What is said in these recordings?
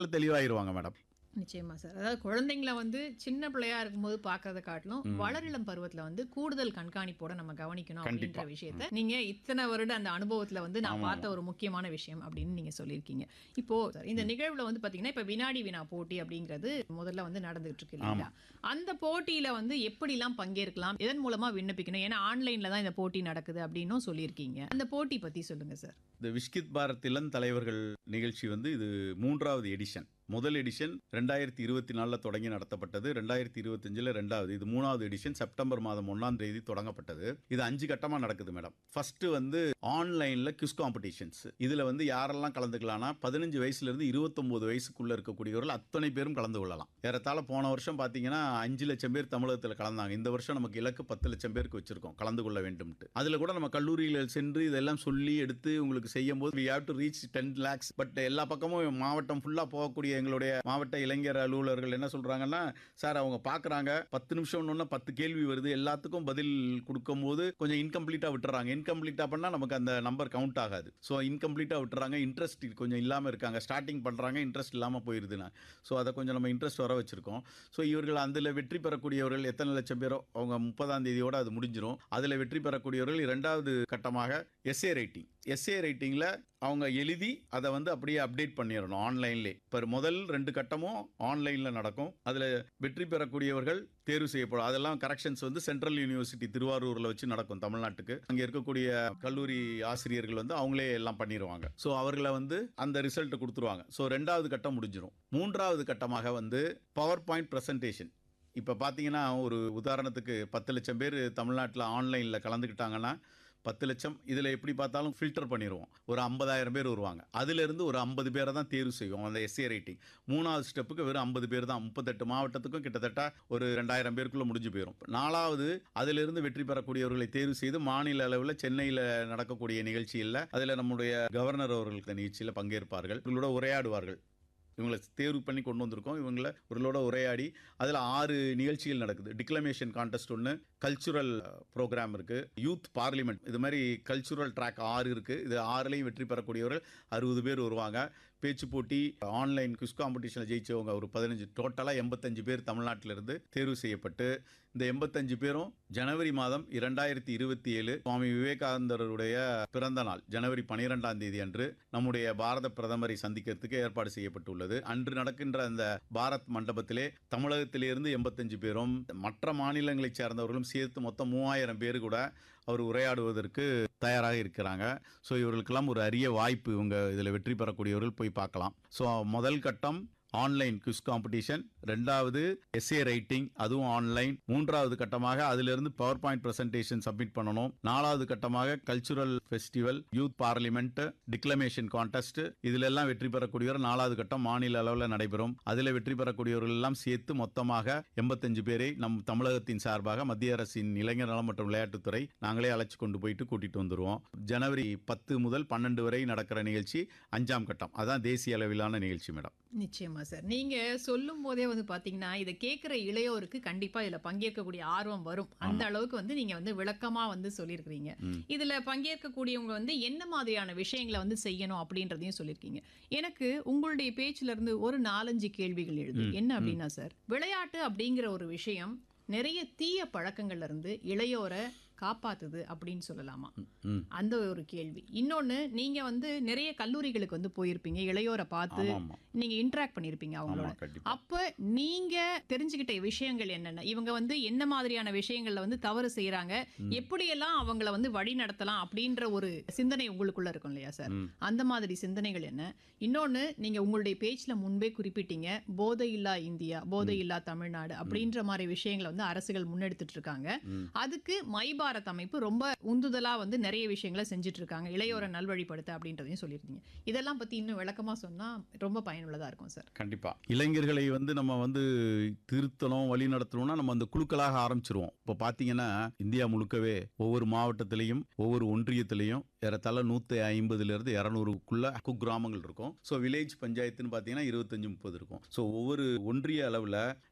தெளிவாயிருவாங்க madam நிச்சயமா sir அதாவது குழந்தைங்களை வந்து சின்ன பிள்ளையா இருக்கும்போது பாக்குறத காட்டிலும் வளரிளம் பருவத்துல வந்து கூடுதல் கண்காணிப்போட நம்ம கவனிக்கணும் அப்படின்ற கண்டிப்பா. விஷயத்த நீங்க இத்தனை வருட அந்த அனுபவத்துல வந்து நான் பார்த்த ஒரு முக்கியமான விஷயம் அப்படின்னு நீங்க சொல்லியிருக்கீங்க இப்போ சார் இந்த நிகழ்வுல வந்து பாத்தீங்கன்னா இப்ப வினாடி வினா போட்டி அப்படிங்கிறது முதல்ல வந்து நடந்துட்டு இருக்கு இல்லைங்களா அந்த போட்டியில வந்து எப்படிலாம் பங்கேற்கலாம் இதன் மூலமா விண்ணப்பிக்கணும் ஏன்னா ஆன்லைன்ல தான் இந்த போட்டி நடக்குது அப்படின்னும் சொல்லியிருக்கீங்க அந்த போட்டி பத்தி சொல்லுங்க சார் இந்த விஷ்கித் பாரத் இளம் தலைவர்கள் நிகழ்ச்சி வந்து இது மூன்றாவது எடிஷன் முதல் எடிஷன் ரெண்டாயிரத்தி இருபத்தி நாலில் தொடங்கி நடத்தப்பட்டது ரெண்டாயிரத்தி இருபத்தஞ்சில் ரெண்டாவது இது மூணாவது எடிஷன் செப்டம்பர் மாதம் ஒன்றாம் தேதி தொடங்கப்பட்டது இது அஞ்சு கட்டமாக நடக்குது மேடம் ஃபர்ஸ்ட் வந்து ஆன்லைனில் கிஸ் காம்படிஷன்ஸ் இதில் வந்து யாரெல்லாம் கலந்துக்கலாம்னா பதினஞ்சு வயசுலேருந்து இருபத்தொம்போது வயசுக்குள்ளே இருக்கக்கூடியவர்கள் அத்தனை பேரும் கலந்து கொள்ளலாம் ஏறத்தாழ போன வருஷம் பார்த்தீங்கன்னா அஞ்சு லட்சம் பேர் தமிழகத்தில் கலந்தாங்க இந்த வருஷம் நமக்கு இலக்கு பத்து லட்சம் பேருக்கு வச்சிருக்கோம் கலந்து கொள்ள வேண்டும்ட்டு அதில் கூட நம்ம கல்லூரியில் சென்று இதெல்லாம் சொல்லி எடுத்து உங்களுக்கு செய்யும் போது we have to reach ten lakhs but எல்லா பக்கமும் மாவட்டம் ஃபுல்லாக போகக்கூடிய எங்களுடைய மாவட்ட இளைஞர் அலுவலர்கள் என்ன சொல்கிறாங்கன்னா சார் அவங்க பார்க்குறாங்க பத்து நிமிஷம் ஒன்று பத்து கேள்வி வருது எல்லாத்துக்கும் பதில் கொடுக்கும்போது கொஞ்சம் இன்கம்ப்ளீட்டாக விட்டுறாங்க இன்கம்ப்ளீட்டாக பண்ணால் நமக்கு அந்த நம்பர் கவுண்ட் ஆகாது ஸோ இன்கம்ப்ளீட்டாக விட்டுறாங்க இன்ட்ரெஸ்ட் கொஞ்சம் இல்லாமல் இருக்காங்க ஸ்டார்டிங் பண்ணுறாங்க இன்ட்ரெஸ்ட் இல்லாமல் போயிருதுண்ணா ஸோ அதை கொஞ்சம் நம்ம இன்ட்ரெஸ்ட் வர வச்சுருக்கோம் ஸோ இவர்கள் அதில் வெற்றி பெறக்கூடியவர்கள் எத்தனை லட்சம் பேரோ அவங்க முப்பதாம் தேதியோட அது முடிஞ்சிடும் அதில் வெற்றி பெறக்கூடியவர்கள் இரண்டாவது கட்டமாக எஸ்ஏ ரைட்டிங் எஸ்ஏ ரைட்டிங்கில் அவங்க எழுதி அதை வந்து அப்படியே அப்டேட் பண்ணிடணும் ஆன்லைன்லே இப்போ முதல் ரெண்டு கட்டமும் ஆன்லைனில் நடக்கும் அதில் வெற்றி பெறக்கூடியவர்கள் தேர்வு செய்யப்படும் அதெல்லாம் கரெக்ஷன்ஸ் வந்து சென்ட்ரல் யூனிவர்சிட்டி திருவாரூரில் வச்சு நடக்கும் தமிழ்நாட்டுக்கு அங்கே இருக்கக்கூடிய கல்லூரி ஆசிரியர்கள் வந்து அவங்களே எல்லாம் பண்ணிடுவாங்க ஸோ அவர்களை வந்து அந்த ரிசல்ட்டை கொடுத்துருவாங்க ஸோ ரெண்டாவது கட்டம் முடிஞ்சிடும் மூன்றாவது கட்டமாக வந்து பவர் பாயிண்ட் ப்ரெசன்டேஷன் இப்போ பார்த்தீங்கன்னா ஒரு உதாரணத்துக்கு பத்து லட்சம் பேர் தமிழ்நாட்டில் ஆன்லைனில் கலந்துக்கிட்டாங்கன்னா பத்து லட்சம் இதில் எப்படி பார்த்தாலும் ஃபில்டர் பண்ணிடுவோம் ஒரு ஐம்பதாயிரம் பேர் வருவாங்க அதிலிருந்து ஒரு ஐம்பது பேரை தான் தேர்வு செய்வோம் அந்த எஸ்ஏ ரைட்டிங் மூணாவது ஸ்டெப்புக்கு வெறும் ஐம்பது பேர் தான் முப்பத்தெட்டு மாவட்டத்துக்கும் கிட்டத்தட்ட ஒரு ரெண்டாயிரம் பேருக்குள்ளே முடிஞ்சு போயிடும் நாலாவது அதிலிருந்து வெற்றி பெறக்கூடியவர்களை தேர்வு செய்து மாநில அளவில் சென்னையில் நடக்கக்கூடிய நிகழ்ச்சியில் அதில் நம்முடைய கவர்னர் அவர்கள் இந்த நிகழ்ச்சியில் பங்கேற்பார்கள் இவங்களோட உரையாடுவார்கள் இவங்களை தேர்வு பண்ணி கொண்டு வந்திருக்கோம் இவங்கள இவர்களோட உரையாடி அதில் ஆறு நிகழ்ச்சிகள் நடக்குது டிக்ளமேஷன் கான்டெஸ்ட் ஒன்று கல்ச்சுரல் ப்ரோக்ராம் இருக்குது யூத் பார்லிமெண்ட் இது மாதிரி கல்ச்சுரல் ட்ராக் ஆறு இருக்குது இது ஆறுலையும் வெற்றி பெறக்கூடியவர்கள் அறுபது பேர் வருவாங்க பேச்சு போட்டி ஆன்லைன் குஸ் காம்படிஷனில் ஜெயிச்சவங்க ஒரு பதினஞ்சு டோட்டலாக எண்பத்தஞ்சு பேர் தமிழ்நாட்டிலிருந்து தேர்வு செய்யப்பட்டு இந்த எண்பத்தஞ்சு பேரும் ஜனவரி மாதம் இரண்டாயிரத்தி இருபத்தி ஏழு சுவாமி விவேகானந்தருடைய பிறந்த நாள் ஜனவரி பனிரெண்டாம் தேதி அன்று நம்முடைய பாரத பிரதமரை சந்திக்கிறதுக்கு ஏற்பாடு செய்யப்பட்டுள்ளது அன்று நடக்கின்ற அந்த பாரத் மண்டபத்திலே தமிழகத்திலிருந்து எண்பத்தஞ்சு பேரும் மற்ற மாநிலங்களைச் சேர்ந்தவர்களும் சேர்த்து மொத்தம் மூவாயிரம் பேர் கூட அவர் உரையாடுவதற்கு தயாராக இருக்கிறாங்க ஸோ இவர்களுக்கெல்லாம் ஒரு அரிய வாய்ப்பு இவங்க இதில் வெற்றி பெறக்கூடியவர்கள் போய் பார்க்கலாம் ஸோ முதல் கட்டம் ஆன்லைன் குவிஸ் காம்படிஷன் ரெண்டாவது எஸ்ஏ ரைட்டிங் அதுவும் ஆன்லைன் மூன்றாவது கட்டமாக அதிலிருந்து பவர் பாயிண்ட் பிரசன்டேஷன் சப்மிட் பண்ணணும் நாலாவது கட்டமாக cultural festival youth parliament declamation contest இதுல எல்லாம் வெற்றி பெறக்கூடியவர் நாலாவது கட்டம் மாநில அளவில் நடைபெறும் அதில் வெற்றி பெறக்கூடியவர்கள் எல்லாம் சேர்த்து மொத்தமாக எண்பத்தஞ்சு பேரை நம் தமிழகத்தின் சார்பாக மத்திய அரசின் இளைஞர் நலம் மற்றும் விளையாட்டுத்துறை நாங்களே அழைச்சி கொண்டு போயிட்டு கூட்டிட்டு வந்துருவோம் ஜனவரி பத்து முதல் பன்னெண்டு வரை நடக்கிற நிகழ்ச்சி அஞ்சாம் கட்டம் அதான் தேசிய அளவிலான நிகழ்ச்சி மேடம் நிச்சயமா சார் நீங்க சொல்லும் போதே வந்து பாத்தீங்கன்னா இதை கேட்கிற இளையோருக்கு கண்டிப்பா இதுல பங்கேற்கக்கூடிய ஆர்வம் வரும் அந்த அளவுக்கு வந்து நீங்க வந்து விளக்கமா வந்து சொல்லியிருக்கிறீங்க இதுல பங்கேற்கக்கூடியவங்க வந்து என்ன மாதிரியான விஷயங்களை வந்து செய்யணும் அப்படின்றதையும் சொல்லியிருக்கீங்க எனக்கு உங்களுடைய பேச்சுல இருந்து ஒரு நாலஞ்சு கேள்விகள் எழுது என்ன அப்படின்னா சார் விளையாட்டு அப்படிங்கிற ஒரு விஷயம் நிறைய தீய பழக்கங்கள்ல இருந்து இளையோரை காப்பாத்துது அப்படின்னு சொல்லலாமா ம் அந்த ஒரு கேள்வி இன்னொன்னு நீங்க வந்து நிறைய கல்லூரிகளுக்கு வந்து போயிருப்பீங்க இளையோரை பார்த்து ஆமா ஆமா நீங்க இன்டராக்ட் பண்ணிருப்பீங்க அவங்களோட ஆமா கண்டிப்பா அப்ப நீங்க தெரிஞ்சுக்கிட்ட விஷயங்கள் என்னென்ன இவங்க வந்து என்ன மாதிரியான விஷயங்கள்ல வந்து தவறு செய்யறாங்க எப்படியெல்லாம் அவங்கள வந்து வழி நடத்தலாம் அப்படின்ற ஒரு சிந்தனை உங்களுக்குள்ள இருக்கும் இல்லையா சார் ம். அந்த மாதிரி சிந்தனைகள் என்ன இன்னொன்னு நீங்க உங்களுடைய பேச்சுல முன்பே குறிப்பிட்டீங்க போதை இல்லா இந்தியா போதை இல்லா தமிழ்நாடு அப்படின்ற மாதிரி விஷயங்களை வந்து அரசுகள் முன்னெடுத்துட்டு இருக்காங்க ம். அதுக்கு மை பாரத் அமைப்பு ரொம்ப உந்துதலா வந்து நிறைய விஷயங்களை செஞ்சுட்டு இருக்காங்க இளையோரை நல்வழிப்படுத்த அப்படின்றதையும் சொல்லியிருந்தீங்க இதெல்லாம் பத்தி இன்னும் விளக்கமா சொன்னா ரொம்ப பயனுள்ளதா இருக்கும் சார் கண்டிப்பா இளைஞர்களை வந்து நம்ம வந்து திருத்தணும் வழி நடத்தணும்னா நம்ம அந்த குழுக்களாக ஆரம்பிச்சிருவோம் இப்போ பார்த்தீங்கன்னா இந்தியா முழுக்கவே ஒவ்வொரு மாவட்டத்திலையும் ஒவ்வொரு ஒன்றியத்திலையும் ஏறத்தாழ நூற்றி ஐம்பதுலேருந்து இரநூறுக்குள்ள குக்கிராமங்கள் இருக்கும் ஸோ வில்லேஜ் பஞ்சாயத்துன்னு பார்த்தீங்கன்னா இருபத்தஞ்சு முப்பது இருக்கும் ஸோ ஒவ்வொரு ஒன்றிய அளவில்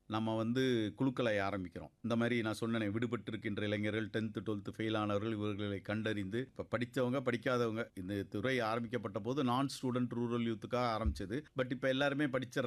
நம்ம வந்து குழுக்களை ஆரம்பிக்கிறோம் இந்த மாதிரி நான் சொன்னேனே விடுபட்டு இருக்கின்ற இளைஞர்கள் டென்த்து டுவெல்த்து ஃபெயில் ஆனவர்கள் இவர்களை கண்டறிந்து இப்போ படித்தவங்க படிக்காதவங்க இந்த துறை ஆரம்பிக்கப்பட்ட போது நான் ஸ்டூடெண்ட் ரூரல் யூத்துக்காக ஆரம்பிச்சது பட் இப்போ எல்லாருமே படிச்சிடறாங்க